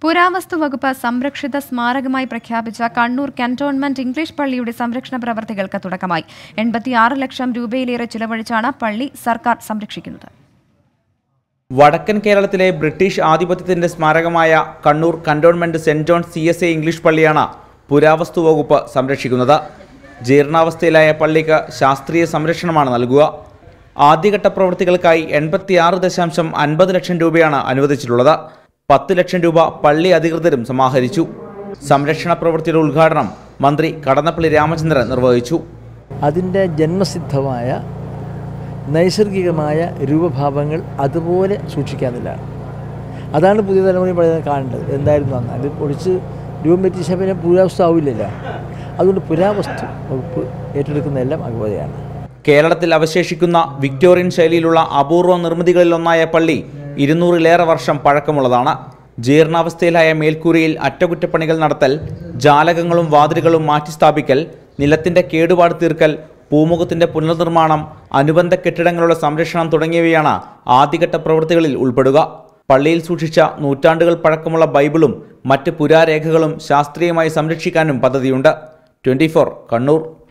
പുരാവസ്തു വകുപ്പ് സംരക്ഷിത സ്മാരകമായി പ്രഖ്യാപിച്ച കണ്ണൂർ കന്റോൺമെന്റ് ഇംഗ്ലീഷ് പള്ളിയുടെ സംരക്ഷണ പ്രവർത്തികൾക്ക് തുടക്കമായി എൺപത്തിയാറ് ലക്ഷം രൂപയിലേറെ ചിലവഴിച്ചാണ് പള്ളി സർക്കാർ സംരക്ഷിക്കുന്നത് വടക്കൻ കേരളത്തിലെ ബ്രിട്ടീഷ് ആധിപത്യത്തിന്റെ സ്മാരകമായ Kannur cantonment saint John C S A English പള്ളിയാണ് പുരാവസ്തു വകുപ്പ് സംരക്ഷിക്കുന്നത് ജീർണാവസ്ഥയിലായ പള്ളിക്ക് ശാസ്ത്രീയ സംരക്ഷണമാണ് നൽകുക ആദ്യഘട്ട പ്രവൃത്തികൾക്കായി എൺപത്തിയാറ് ദശാംശം അൻപത് ലക്ഷം രൂപയാണ് അനുവദിച്ചിട്ടുള്ളത് പത്ത് ലക്ഷം രൂപ പള്ളി അധികൃതരും സമാഹരിച്ചു സംരക്ഷണ പ്രവൃത്തിയുടെ ഉദ്ഘാടനം മന്ത്രി കടന്നപ്പള്ളി രാമചന്ദ്രൻ നിർവഹിച്ചു അതിൻ്റെ ജന്മസിദ്ധമായ നൈസർഗികമായ രൂപഭാവങ്ങൾ അതുപോലെ സൂക്ഷിക്കാന്നില്ലാണ് അതാണ് പുതിയ തലമുറയിൽ പറയുന്നത് കാണേണ്ടത് എന്തായിരുന്നു അന്ന് അത് പൊളിച്ച് രൂപം പറ്റിച്ച പിന്നെ പുരാവസ്തു ആവില്ലല്ലോ അതുകൊണ്ട് പുരാവസ്തു വകുപ്പ് ഏറ്റെടുക്കുന്നതെല്ലാം അഗവതയാണ് കേരളത്തിൽ അവശേഷിക്കുന്ന വിക്ടോറിയൻ ശൈലിയിലുള്ള അപൂർവ നിർമ്മിതികളിലൊന്നായ പള്ളി ഇരുന്നൂറിലേറെ വർഷം പഴക്കമുള്ളതാണ് ജീർണാവസ്ഥയിലായ മേൽക്കൂരയിൽ അറ്റകുറ്റപ്പണികൾ നടത്തൽ ജാലകങ്ങളും വാതിലുകളും മാറ്റിസ്ഥാപിക്കൽ നിലത്തിന്റെ കേടുപാട് തീർക്കൽ പൂമുഖത്തിന്റെ പുനർനിർമ്മാണം അനുബന്ധ കെട്ടിടങ്ങളുടെ സംരക്ഷണം തുടങ്ങിയവയാണ് ആദ്യഘട്ട പ്രവൃത്തികളിൽ ഉൾപ്പെടുക പള്ളിയിൽ സൂക്ഷിച്ച നൂറ്റാണ്ടുകൾ പഴക്കമുള്ള ബൈബിളും മറ്റ് പുരാരേഖകളും ശാസ്ത്രീയമായി സംരക്ഷിക്കാനും പദ്ധതിയുണ്ട് ട്വന്റി കണ്ണൂർ